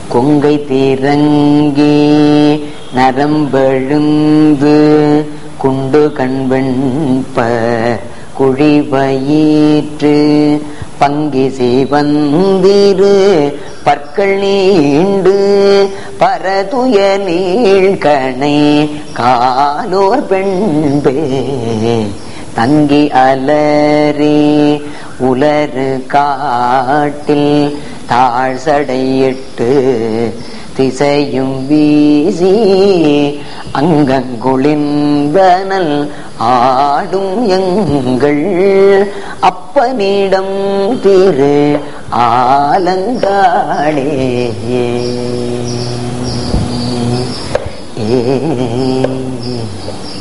கொங்கை திரங்கி நரம்பெழுந்து குண்டு கண்வெண்ப குழிவயிற்று பங்கி சிவந்திரு பற்கள் நீண்டு பரதுய நீழ்கணை காலோர் பெண்பே தங்கி அலறி உலரு காட்டில் தாழ் சடையிட்டு திசையும் வீசி அங்கங்குளிர்ந்தனல் ஆடும் எங்கள் அப்பனிடம் திரு ஆலங்காடே ஏ